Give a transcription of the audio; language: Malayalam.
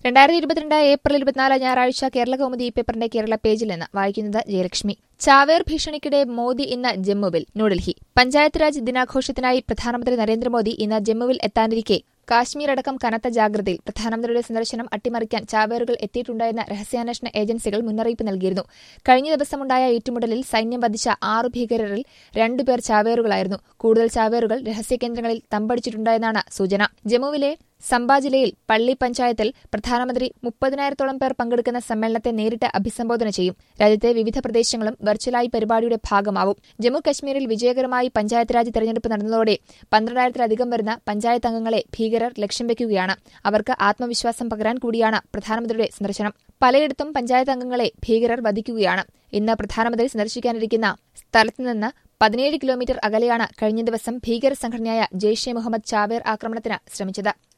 രണ്ടായിരത്തി ഇരുപത്തിരണ്ട് ഏപ്രിൽ ഇരുപത്തിനാല് ഞായറാഴ്ച കേരള കൗമുദി ഈ പേപ്പറിന്റെ കേരള പേജിൽ നിന്ന് വായിക്കുന്നത് ജയലക്ഷ്മി ചാവേർ ഭീഷണിക്കിടെ മോദി ഇന്ന് ജമ്മുവിൽ ന്യൂഡൽഹി പഞ്ചായത്ത് രാജ് ദിനാഘോഷത്തിനായി പ്രധാനമന്ത്രി നരേന്ദ്രമോദി ഇന്ന് ജമ്മുവിൽ എത്താനിരിക്കെ കാശ്മീർ അടക്കം കനത്ത ജാഗ്രതയിൽ പ്രധാനമന്ത്രിയുടെ സന്ദർശനം അട്ടിമറിക്കാൻ ചാവേറുകൾ എത്തിയിട്ടുണ്ടായെന്ന രഹസ്യാന്വേഷണ ഏജൻസികൾ മുന്നറിയിപ്പ് നൽകിയിരുന്നു കഴിഞ്ഞ ദിവസമുണ്ടായ ഏറ്റുമുട്ടലിൽ സൈന്യം വധിച്ച ആറു ഭീകരരിൽ രണ്ടുപേർ ചാവേറുകളായിരുന്നു കൂടുതൽ ചാവേറുകൾ രഹസ്യകേന്ദ്രങ്ങളിൽ തമ്പടിച്ചിട്ടുണ്ടെന്നാണ് സൂചന ജമ്മുവിലെ സംബ ജില്ലയിൽ പള്ളി പഞ്ചായത്തിൽ പ്രധാനമന്ത്രി മുപ്പതിനായിരത്തോളം പേർ പങ്കെടുക്കുന്ന സമ്മേളനത്തെ നേരിട്ട് അഭിസംബോധന ചെയ്യും രാജ്യത്തെ വിവിധ പ്രദേശങ്ങളും വെർച്വലായി പരിപാടിയുടെ ഭാഗമാവും ജമ്മു കശ്മീരിൽ വിജയകരമായി പഞ്ചായത്ത് രാജ് തെരഞ്ഞെടുപ്പ് നടന്നതോടെ പന്ത്രണ്ടായിരത്തിലധികം വരുന്ന പഞ്ചായത്ത് അംഗങ്ങളെ ഭീകരർ ലക്ഷ്യം വെക്കുകയാണ് അവർക്ക് ആത്മവിശ്വാസം പകരാൻ കൂടിയാണ് പ്രധാനമന്ത്രിയുടെ സന്ദർശനം പലയിടത്തും പഞ്ചായത്ത് അംഗങ്ങളെ ഭീകരർ വധിക്കുകയാണ് ഇന്ന് പ്രധാനമന്ത്രി സന്ദർശിക്കാനിരിക്കുന്ന സ്ഥലത്തുനിന്ന് പതിനേഴ് കിലോമീറ്റർ അകലെയാണ് കഴിഞ്ഞ ദിവസം ഭീകര സംഘടനയായ ജെയ്ഷെ മുഹമ്മദ് ചാവേർ ആക്രമണത്തിന് ശ്രമിച്ചത്